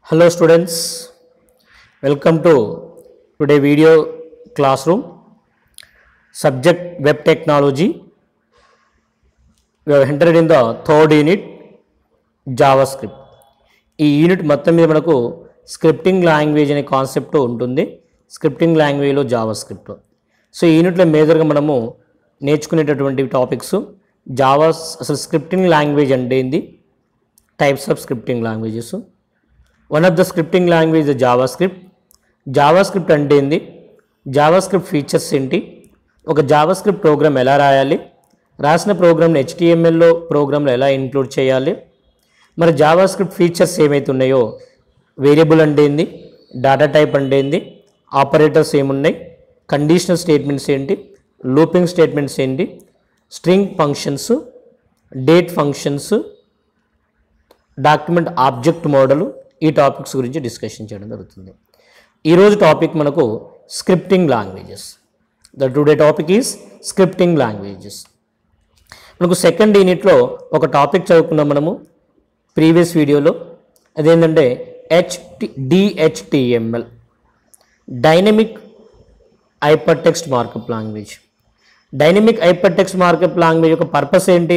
Hello students, welcome to today video classroom. Subject Web Technology. We have entered in the third unit JavaScript. ఈ unit మొత్తం మీద మనకు scripting language అనే concept ఉంటుంది scripting లాంగ్వేజ్లో JavaScript so ఈ యూనిట్లో మేజర్గా మనము నేర్చుకునేటటువంటి టాపిక్స్ జావా అసలు స్క్రిప్టింగ్ లాంగ్వేజ్ అంటే ఏంది types of scripting languages one of the scripting language JavaScript JavaScript అంటే ఏంది జావా స్క్రిప్ట్ ఫీచర్స్ ఏంటి ఒక జావా స్క్రిప్ట్ ప్రోగ్రామ్ ఎలా రాయాలి రాసిన ప్రోగ్రామ్ని హెచ్టిఎంఎల్లో ప్రోగ్రాంలో ఎలా ఇంక్లూడ్ చేయాలి మరి జావా స్క్రిప్ట్ ఫీచర్స్ ఏమైతే ఉన్నాయో వేరియబుల్ అంటే ఏంది డేటా టైప్ అంటే ఏంది ఆపరేటర్స్ ఏమున్నాయి కండిషనల్ స్టేట్మెంట్స్ ఏంటి లూపింగ్ స్టేట్మెంట్స్ ఏంటి string functions date functions document object model ఈ టాపిక్స్ గురించి డిస్కషన్ చేయడం జరుగుతుంది ఈరోజు టాపిక్ మనకు scripting languages the today topic is scripting languages మనకు సెకండ్ యూనిట్లో ఒక టాపిక్ చదువుకున్నాం మనము ప్రీవియస్ వీడియోలో అదేంటంటే HT DHTML dynamic hyper text markup language dynamic hyper text markup language యొక్క పర్పస్ ఏంటి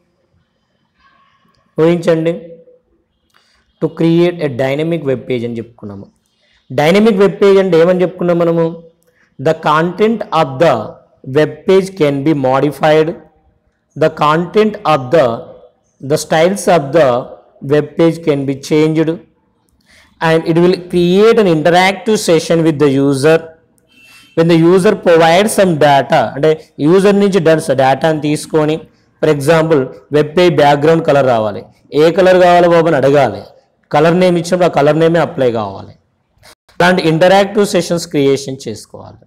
ఊహించండి to create a dynamic web page అని చెప్పుకున్నాము డైనమిక్ వెబ్ పేజ్ అంటే ఏమని చెప్పుకున్నాం మనము the content of the web page can be modified the content of the the styles of the web page can be changed and it will create an interactive session with the user when the user provide some data అంటే user నుంచి డేటాని తీసుకొని for example web page background colour రావాలి ఏ colour కావాలి బాబు అని అడగాలి colour name ఇచ్చినప్పుడు ఆ కలర్ నేమే అప్లై కావాలి అలాంటి ఇంటరాక్టివ్ సెషన్స్ క్రియేషన్ చేసుకోవాలి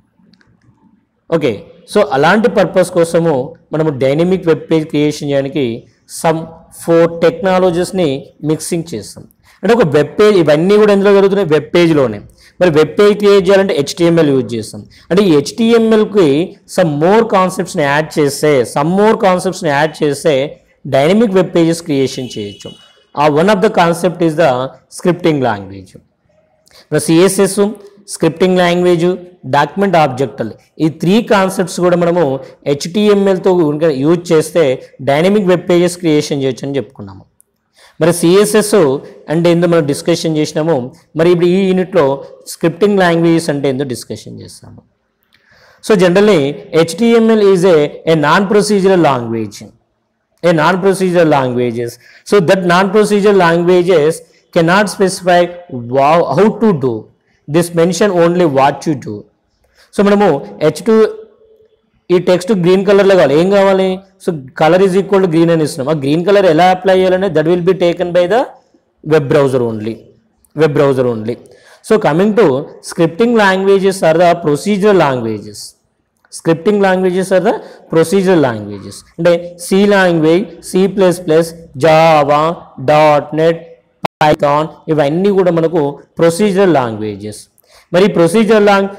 ఓకే సో అలాంటి పర్పస్ కోసము మనము డైనమిక్ వెబ్ పేజ్ క్రియేషన్ చేయడానికి సమ్ ఫోర్ టెక్నాలజీస్ని మిక్సింగ్ చేస్తాం అంటే ఒక వెబ్ పేజ్ ఇవన్నీ కూడా ఎందులో జరుగుతున్నాయి వెబ్ పేజ్లోనే మరి వెబ్ పేజ్ క్రియేట్ చేయాలంటే హెచ్టిఎంఎల్ యూజ్ చేస్తాం అంటే ఈ హెచ్టిఎంఎల్కి సమ్ మోర్ కాన్సెప్ట్స్ని యాడ్ చేస్తే సమ్ మోర్ కాన్సెప్ట్స్ని యాడ్ చేస్తే డైనమిక్ వెబ్ పేజెస్ క్రియేషన్ చేయొచ్చు ఆ one of the concept is the scripting language CSS scripting language document ఆబ్జెక్టల్ ఈ త్రీ కాన్సెప్ట్స్ కూడా మనము హెచ్టిఎంఎల్తో యూజ్ చేస్తే డైనమిక్ వెబ్ పేజెస్ క్రియేషన్ చేయొచ్చు అని చెప్పుకున్నాము మరి సిఎస్ఎస్ అంటే ఏందో మనం డిస్కషన్ చేసినాము మరి ఇప్పుడు ఈ యూనిట్లో స్క్రిప్టింగ్ లాంగ్వేజెస్ అంటే ఏందో డిస్కషన్ చేస్తాము so generally HTML is a a non procedural language a non procedural languages so that non procedural languages cannot specify how to do this mention only what you do so మనము H two ఈ text green కలర్లో కావాలి ఏం కావాలి so colour is equal to green అని ఇస్తున్నాం ఆ green colour ఎలా అప్లై చేయాలంటే that will be taken by the web browser only web browser only so coming to scripting languages are the procedural languages scripting languages are the procedural languages అంటే C language C plus plus Java dot net Python ఇవన్నీ కూడా మనకు procedural languages మరి procedure long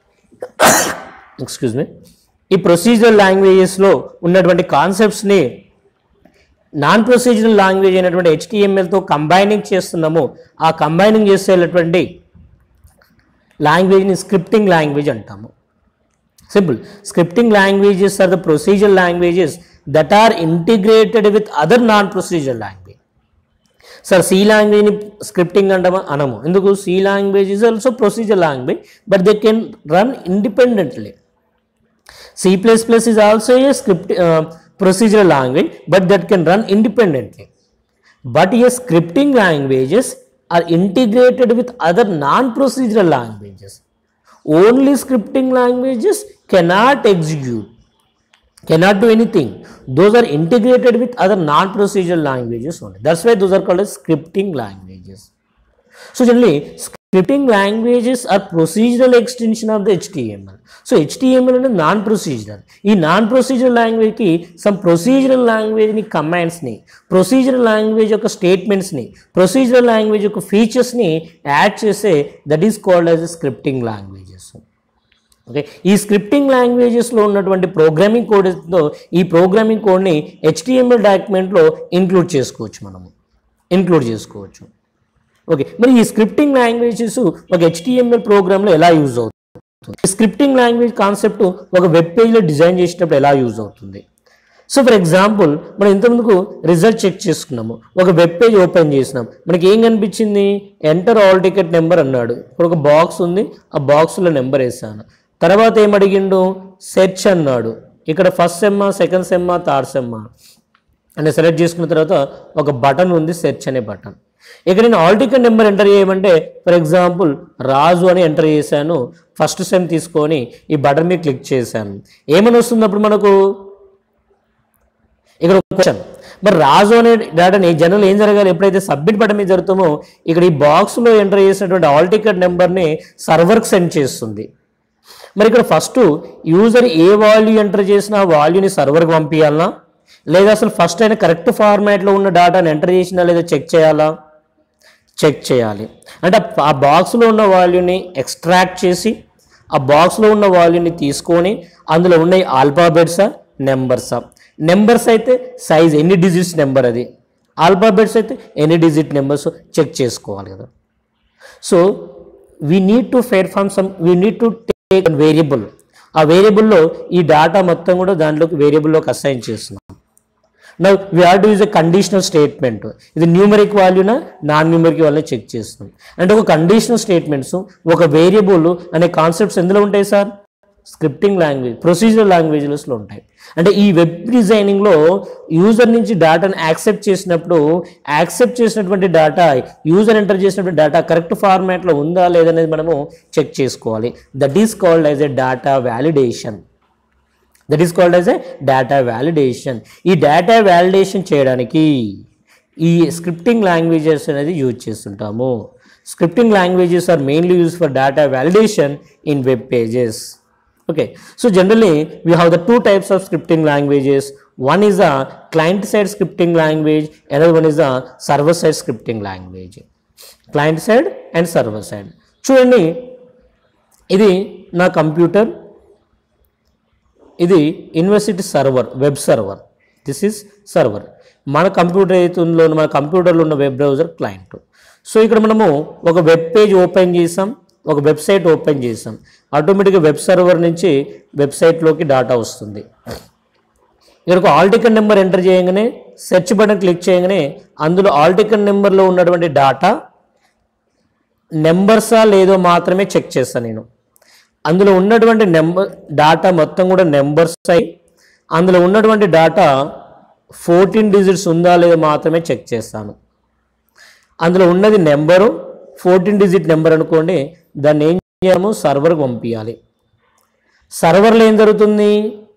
excuse me ఈ procedural లాంగ్వేజెస్లో ఉన్నటువంటి కాన్సెప్ట్స్ని non procedural language అయినటువంటి హెచ్టిఎంఎల్తో combining చేస్తున్నాము ఆ కంబైనింగ్ చేసేటటువంటి లాంగ్వేజ్ని స్క్రిప్టింగ్ లాంగ్వేజ్ అంటాము simple scripting languages are the procedure languages that are integrated with other non procedure language sir C లాంగ్వేజ్ని స్క్రిప్టింగ్ అంటామా అనము ఎందుకు C language is also procedure language but they can run independently C plus plus is also a script uh, procedural language but that can run independently but yes scripting languages are integrated with other non-procedural languages only scripting languages cannot execute cannot do anything those are integrated with other non-procedural languages only that's why those are called as scripting languages so generally scripting languages are procedural extension of the HTML. So HTML అనేది non procedural ఈ non procedural లాంగ్వేజ్కి some procedural లాంగ్వేజ్ని కమాండ్స్ని procedural language యొక్క స్టేట్మెంట్స్ని procedural language యొక్క ఫీచర్స్ని add చేసే that is called as scripting languages okay ఈ స్క్రిప్టింగ్ లాంగ్వేజెస్లో ఉన్నటువంటి ప్రోగ్రామింగ్ కోడ్తో ఈ ప్రోగ్రామింగ్ కోడ్ని హెచ్టిఎంఎల్ డాక్యుమెంట్లో ఇంక్లూడ్ చేసుకోవచ్చు మనము ఇంక్లూడ్ చేసుకోవచ్చు ఓకే మరి ఈ స్క్రిప్టింగ్ లాంగ్వేజెస్ ఒక హెచ్టిఎంఎల్ ప్రోగ్రామ్లో ఎలా యూజ్ అవుతుంది ఈ స్క్రిప్టింగ్ లాంగ్వేజ్ కాన్సెప్ట్ ఒక వెబ్ పేజ్లో డిజైన్ చేసేటప్పుడు ఎలా యూజ్ అవుతుంది సో ఫర్ ఎగ్జాంపుల్ మనం ఇంతకుముందుకు రిజల్ట్ చెక్ చేసుకున్నాము ఒక వెబ్ పేజ్ ఓపెన్ చేసినాం మనకి ఏం కనిపించింది ఎంటర్ ఆల్ టికెట్ నెంబర్ అన్నాడు ఇప్పుడు ఒక బాక్స్ ఉంది ఆ బాక్స్లో నెంబర్ వేసాను తర్వాత ఏం అడిగిండు సెర్చ్ అన్నాడు ఇక్కడ ఫస్ట్ సెమ్మా సెకండ్ సెమ్మా థర్డ్ సెమ్మా అని సెలెక్ట్ చేసుకున్న తర్వాత ఒక బటన్ ఉంది సెర్చ్ అనే బటన్ ఇక నేను ఆల్ టికెట్ నెంబర్ ఎంటర్ చేయమంటే ఫర్ ఎగ్జాంపుల్ రాజు అని ఎంటర్ చేశాను ఫస్ట్ సెమ్ తీసుకొని ఈ బటన్ మీద క్లిక్ చేశాను ఏమని వస్తుంది అప్పుడు మనకు ఇక్కడ ఒక క్వశ్చన్ మరి రాజు అనే డేటాని జనరల్ ఏం జరగాలి ఎప్పుడైతే సబ్మిట్ బటన్ మీద జరుగుతామో ఇక్కడ ఈ బాక్స్లో ఎంటర్ చేసినటువంటి ఆల్ టికెట్ నెంబర్ని సర్వర్కి సెండ్ చేస్తుంది మరి ఇక్కడ ఫస్ట్ యూజర్ ఏ వాల్యూ ఎంటర్ చేసినా ఆ వాల్యూని సర్వర్కి పంపించాలనా లేదా అసలు ఫస్ట్ అయినా కరెక్ట్ ఫార్మాట్లో ఉన్న డేటాని ఎంటర్ చేసినా లేదా చెక్ చేయాలా చెక్ చేయాలి అంటే ఆ బాక్స్లో ఉన్న వాల్యూని ఎక్స్ట్రాక్ట్ చేసి ఆ బాక్స్లో ఉన్న వాల్యూని తీసుకొని అందులో ఉన్న ఆల్ఫాబెట్సా నెంబర్సా నెంబర్స్ అయితే సైజ్ ఎన్ని డిజిట్స్ నెంబర్ అది ఆల్ఫాబెట్స్ అయితే ఎన్ని డిజిట్ నెంబర్స్ చెక్ చేసుకోవాలి కదా so we need to perform some we need to take variable ఆ వేరియబుల్లో ఈ డేటా మొత్తం కూడా దాంట్లోకి వేరియబుల్లోకి అసైన్ చేస్తున్నాం now we have to use a conditional statement ఇది న్యూమరిక్ వాల్యూనా నాన్ న్యూమరిక్ వాల్యూ చెక్ చేస్తాం అంటే ఒక కండిషనల్ స్టేట్మెంట్స్ ఒక వేరియబుల్ అనే కాన్సెప్ట్స్ ఎందులో ఉంటాయి సార్ స్క్రిప్టింగ్ లాంగ్వేజ్ ప్రొసీజర్ లాంగ్వేజెస్లో ఉంటాయి అంటే ఈ వెబ్ డిజైనింగ్లో యూజర్ నుంచి డేటాను యాక్సెప్ట్ చేసినప్పుడు యాక్సెప్ట్ చేసినటువంటి డేటా యూజర్ ఎంటర్ చేసినటువంటి డేటా కరెక్ట్ ఫార్మాట్లో ఉందా లేదనేది మనము చెక్ చేసుకోవాలి that is called as a data validation that is called as a data validation ఈ డేటా వ్యాలిడేషన్ చేయడానికి ఈ స్క్రిప్టింగ్ లాంగ్వేజెస్ అనేది యూజ్ చేస్తుంటాము scripting languages are mainly use for data validation in web pages okay so generally we have the two types of scripting languages one is a client side scripting language another one is a server side scripting language client side and server side చూడండి ఇది నా computer ఇది university server web server this is server మన computer అయితే ఉందో మన కంప్యూటర్లో ఉన్న వెబ్ బ్రౌజర్ క్లయింట్ సో ఇక్కడ మనము ఒక వెబ్ పేజ్ ఓపెన్ చేసాం ఒక వెబ్సైట్ ఓపెన్ చేసాం ఆటోమేటిక్గా వెబ్ సర్వర్ నుంచి వెబ్సైట్లోకి డాటా వస్తుంది ఇక్కడ ఒక ఆల్ టికెట్ నెంబర్ ఎంటర్ చేయగానే సెర్చ్ బటన్ క్లిక్ చేయగానే అందులో ఆల్ టికెట్ నెంబర్లో ఉన్నటువంటి డాటా నెంబర్సా లేదో మాత్రమే చెక్ చేస్తాను నేను అందులో ఉన్నటువంటి నెంబర్ డాటా మొత్తం కూడా నెంబర్స్ అయి అందులో ఉన్నటువంటి డాటా ఫోర్టీన్ డిజిట్స్ ఉందా లేదో మాత్రమే చెక్ చేస్తాను అందులో ఉన్నది నెంబరు ఫోర్టీన్ డిజిట్ నెంబర్ అనుకోండి దాన్ని ఏం చేయము సర్వర్కి పంపించాలి సర్వర్లో ఏం జరుగుతుంది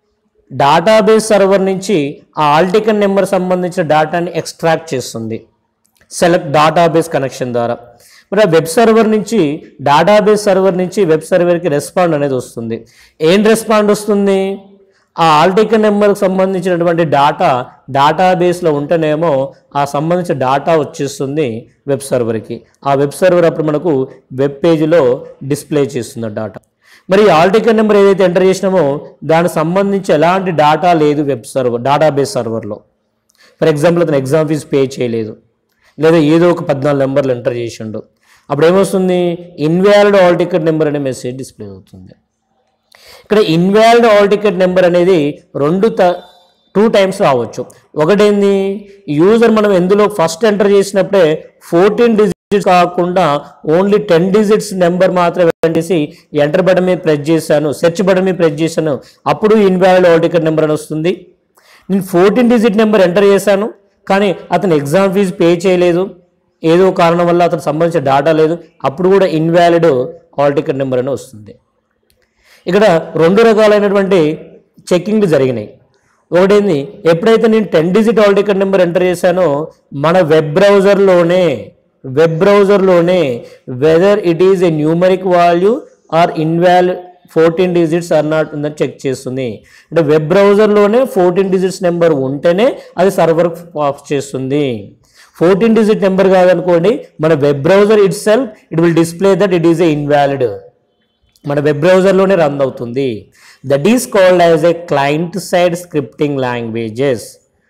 డేటాబేస్ సర్వర్ నుంచి ఆ ఆల్టికన్ నెంబర్ సంబంధించిన డేటాని ఎక్స్ట్రాక్ట్ చేస్తుంది సెలెక్ట్ డేటాబేస్ కనెక్షన్ ద్వారా మరి ఆ వెబ్ సర్వర్ నుంచి డేటాబేస్ సర్వర్ నుంచి వెబ్ సర్వర్కి రెస్పాండ్ అనేది వస్తుంది ఏం రెస్పాండ్ వస్తుంది ఆ ఆల్టికన్ నెంబర్కి సంబంధించినటువంటి డాటా డేటాబేస్లో ఉంటేనేమో ఆ సంబంధించిన డాటా వచ్చేస్తుంది వెబ్ సర్వర్కి ఆ వెబ్ సర్వర్ అప్పుడు మనకు వెబ్ పేజీలో డిస్ప్లే చేస్తుంది డాటా మరి ఆల్ టికెట్ నెంబర్ ఏదైతే ఎంటర్ చేసినామో దానికి సంబంధించి ఎలాంటి డాటా లేదు వెబ్ సర్వర్ డేటాబేస్ సర్వర్లో ఫర్ ఎగ్జాంపుల్ అతను ఎగ్జామ్ ఫీజు పే చేయలేదు లేదా ఏదో ఒక పద్నాలుగు నెంబర్లు ఎంటర్ చేసిండు అప్పుడు ఏమొస్తుంది ఇన్వాలిడ్ ఆల్ టికెట్ నెంబర్ అనే మెసేజ్ డిస్ప్లే అవుతుంది ఇక్కడ ఇన్వాలిడ్ ఆల్ టికెట్ నెంబర్ అనేది రెండు త టూ టైమ్స్ రావచ్చు ఒకటేంది యూజర్ మనం ఎందులో ఫస్ట్ ఎంటర్ చేసినప్పుడే ఫోర్టీన్ డిజిట్స్ కాకుండా ఓన్లీ టెన్ డిజిట్స్ నెంబర్ మాత్రమే ఎంటర్ చేసి ఎంటర్ బటన్ మీద ప్రెస్ చేశాను సెర్చ్ బటన్ మీద ప్రెస్ చేశాను అప్పుడు ఇన్వాలిడ్ ఆల్ టికెట్ నెంబర్ అని వస్తుంది నేను ఫోర్టీన్ డిజిట్ నెంబర్ ఎంటర్ చేశాను కానీ అతను ఎగ్జామ్ ఫీజు పే చేయలేదు ఏదో కారణం వల్ల అతను సంబంధించిన డేటా లేదు అప్పుడు కూడా ఇన్వాలిడ్ ఆల్ టికెట్ నెంబర్ అని వస్తుంది ఇక్కడ రెండు రకాలైనటువంటి చెక్కింగ్లు జరిగినాయి ఒకటేంది ఎప్పుడైతే నేను ten digit hall ticket number enter చేశానో మన వెబ్ బ్రౌజర్లోనే వెబ్ బ్రౌజర్లోనే whether it is a numeric value or ఇన్వాల్ ఫోర్టీన్ డిజిట్స్ ఆర్ నాట్ ఉందని చెక్ చేస్తుంది అంటే వెబ్ బ్రౌజర్లోనే ఫోర్టీన్ డిజిట్స్ నెంబర్ ఉంటేనే అది సర్వర్ ఆఫ్ చేస్తుంది ఫోర్టీన్ డిజిట్ నెంబర్ కాదనుకోండి మన web browser itself it will display that it is a invalid మన వెబ్ బ్రౌజర్లోనే రన్ అవుతుంది that is called as a client side scripting languages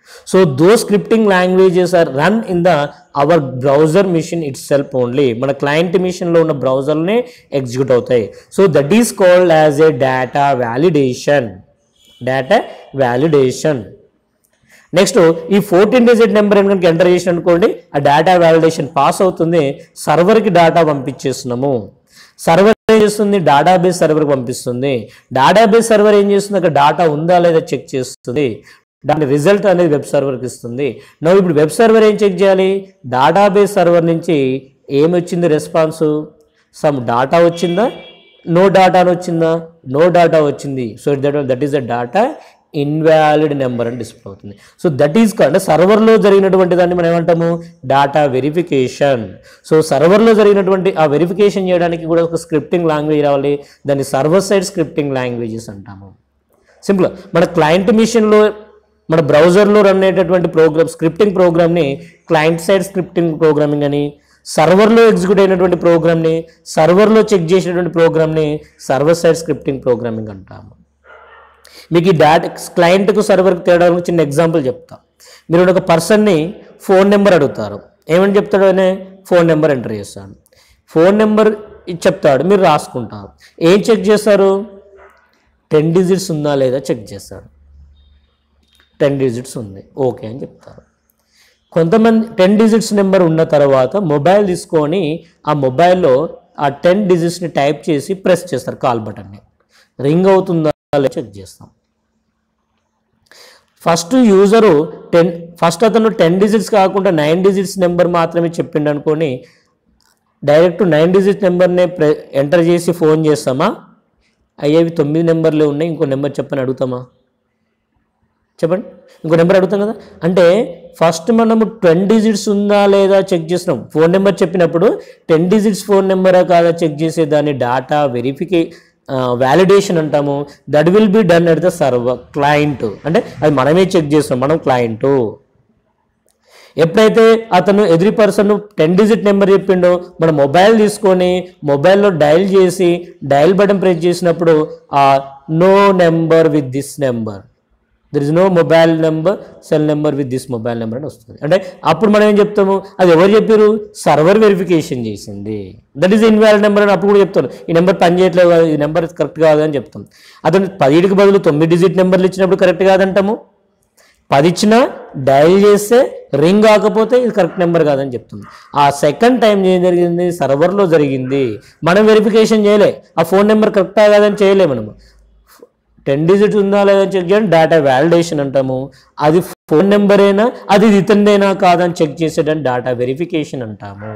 so though scripting languages are run in the our browser machine itself only మన client మిషన్లో ఉన్న బ్రౌజర్నే execute అవుతాయి so that is called as a data validation data validation next ఈ fourteen digit number కనుక enter చేసిన అనుకోండి ఆ డేటా వ్యాలిడేషన్ పాస్ అవుతుంది సర్వర్కి డేటా పంపించేస్తున్నాము సర్వర్ ఏం చేస్తుంది డేటాబేస్ సర్వర్కి పంపిస్తుంది డేటాబేస్ సర్వర్ ఏం చేస్తుంది అక్కడ డేటా ఉందా లేదా చెక్ చేస్తుంది దాని రిజల్ట్ అనేది వెబ్ సర్వర్కి ఇస్తుంది నో ఇప్పుడు వెబ్ సర్వర్ ఏం చెక్ చేయాలి డేటాబేస్ సర్వర్ నుంచి ఏమి వచ్చింది రెస్పాన్స్ సమ్ డేటా వచ్చిందా నో డేటా అని వచ్చిందా నో డేటా వచ్చింది so that that is the data invalid number అని డిస్ప్లే అవుతుంది సో దట్ ఈస్ అంటే సర్వర్లో జరిగినటువంటి దాన్ని మనం ఏమంటాము డేటా వెరిఫికేషన్ సో సర్వర్లో జరిగినటువంటి ఆ వెరిఫికేషన్ చేయడానికి కూడా ఒక స్క్రిప్టింగ్ లాంగ్వేజ్ రావాలి దాన్ని సర్వర్ సైడ్ స్క్రిప్టింగ్ లాంగ్వేజెస్ అంటాము సింపుల్ మన క్లయింట్ మిషన్లో మన బ్రౌజర్లో రన్ అయ్యేటటువంటి ప్రోగ్రామ్ స్క్రిప్టింగ్ ప్రోగ్రామ్ని క్లయింట్ సైడ్ స్క్రిప్టింగ్ ప్రోగ్రామింగ్ అని సర్వర్లో ఎగ్జిక్యూట్ అయినటువంటి ప్రోగ్రామ్ని సర్వర్లో చెక్ చేసినటువంటి ప్రోగ్రామ్ని సర్వర్ సైడ్ స్క్రిప్టింగ్ ప్రోగ్రామింగ్ అంటాము మీకు ఈ డేటా క్లయింట్కు సర్వర్కి తేడా గురించి చిన్న ఎగ్జాంపుల్ చెప్తా మీరు ఒక పర్సన్ని ఫోన్ నెంబర్ అడుగుతారు ఏమని చెప్తాడు ఆయన ఫోన్ నెంబర్ ఎంటర్ చేస్తాడు ఫోన్ నెంబర్ చెప్తాడు మీరు రాసుకుంటారు ఏం చెక్ చేస్తారు టెన్ డిజిట్స్ ఉందా లేదా చెక్ చేస్తాడు టెన్ డిజిట్స్ ఉంది ఓకే అని చెప్తారు కొంతమంది టెన్ డిజిట్స్ నెంబర్ ఉన్న తర్వాత మొబైల్ తీసుకొని ఆ మొబైల్లో ఆ టెన్ డిజిట్స్ని టైప్ చేసి ప్రెస్ చేస్తారు కాల్ బటన్ని రింగ్ అవుతుందా లేదా చెక్ చేస్తాం ఫస్ట్ యూజరు టెన్ ఫస్ట్ అతను టెన్ డిజిట్స్ కాకుండా నైన్ డిజిట్స్ నెంబర్ మాత్రమే చెప్పిండు అనుకొని డైరెక్ట్ నైన్ డిజిట్ నెంబర్నే ప్రె ఎంటర్ చేసి ఫోన్ చేస్తామా అయ్యేవి తొమ్మిది నెంబర్లే ఉన్నాయి ఇంకో నెంబర్ చెప్పని అడుగుతామా చెప్పండి ఇంకో నెంబర్ అడుగుతాం కదా అంటే ఫస్ట్ మనము టెన్ డిజిట్స్ ఉందా లేదా చెక్ చేస్తున్నాం ఫోన్ నెంబర్ చెప్పినప్పుడు టెన్ డిజిట్స్ ఫోన్ నెంబరా కాదా చెక్ చేసే దాన్ని డాటా వెరిఫికే వ్యాలిడేషన్ అంటాము that will be done at the server client అంటే అది మనమే చెక్ చేస్తాం మనం క్లయింటు ఎప్పుడైతే అతను ఎదురి పర్సన్ టెన్ డిజిట్ నెంబర్ చెప్పిండో మన మొబైల్ తీసుకొని మొబైల్లో డయల్ చేసి డయల్ బటన్ ప్రెస్ చేసినప్పుడు ఆ no number with this number there is no mobile number cell number with this mobile number అని వస్తుంది అంటే అప్పుడు మనం ఏం చెప్తాము అది ఎవరు చెప్పారు సర్వర్ వెరిఫికేషన్ చేసింది దట్ ఈస్ ఇన్వాలిడ్ నెంబర్ అని అప్పుడు కూడా చెప్తాను ఈ నెంబర్ పని చేయట్లేదు కాదు, ఈ నెంబర్ కరెక్ట్ కాదు అని చెప్తాం అతను పదిటికి బదులు తొమ్మిది డిజిట్ నెంబర్లు ఇచ్చినప్పుడు కరెక్ట్ కాదంటాము పది ఇచ్చినా డయల్ చేస్తే రింగ్ కాకపోతే ఇది కరెక్ట్ నెంబర్ కాదని చెప్తుంది ఆ సెకండ్ టైం ఏం జరిగింది సర్వర్లో జరిగింది మనం వెరిఫికేషన్ చేయలే ఆ ఫోన్ నెంబర్ కరెక్టా కాదని చేయలే మనము టెన్ డిజిట్ ఉందా లేదా చెక్ చేయండి డేటా వ్యాలిడేషన్ అంటాము అది ఫోన్ నెంబరేనా అది ఇతనిదేనా కాదని చెక్ చేసేటని డేటా వెరిఫికేషన్ అంటాము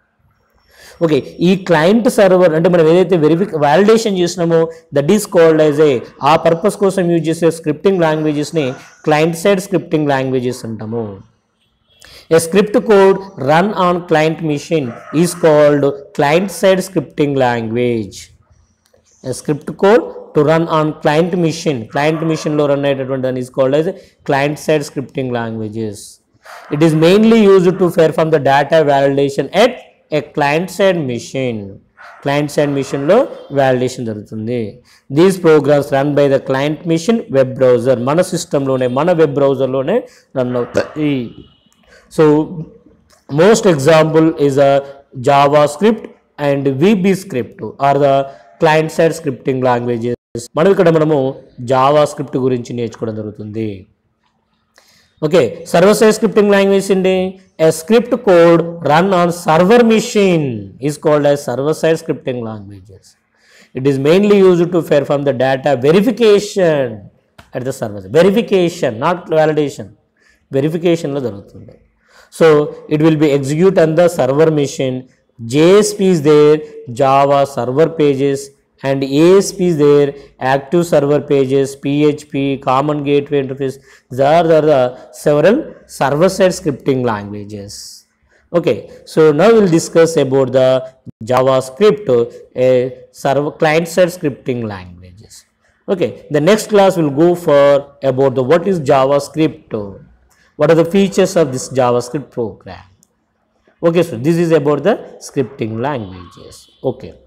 ఓకే ఈ క్లయింట్ సర్వర్ అంటే మనం ఏదైతే వెరిఫి వ్యాలిడేషన్ చేసినామో that is called as a ఆ పర్పస్ కోసం యూజ్ చేసే స్క్రిప్టింగ్ లాంగ్వేజెస్ని క్లయింట్ సైడ్ స్క్రిప్టింగ్ లాంగ్వేజెస్ అంటాము A script code run on client machine is called client side scripting language. A script code to run on client machine, client machine లో run అయ్యేటటువంటి దాన్ని is called as client side scripting languages. It is mainly used to perform the data validation at a client side machine. Client side మిషన్లో validation జరుగుతుంది these programs run by the client machine web browser మన సిస్టంలోనే మన web బ్రౌజర్లోనే run అవుతాయి so most example is a JavaScript and VBScript are the client side scripting languages మనం ఇక్కడ మనము జావా స్క్రిప్ట్ గురించి నేర్చుకోవడం జరుగుతుంది okay server side scripting language ఏంటి a script code run on server machine is called as server side scripting languages it is mainly use to perform the data verification at the server verification not validation వెరిఫికేషన్లో జరుగుతుంది so it will be execute on the server machine JSP is there java server pages and asp is there active server pages php common gateway interface these are the, the several server side scripting languages okay so now we'll discuss about the javascript a server client side scripting languages okay the next class will go for about the what is javascript what are the features of this javascript program okay so this is about the scripting languages okay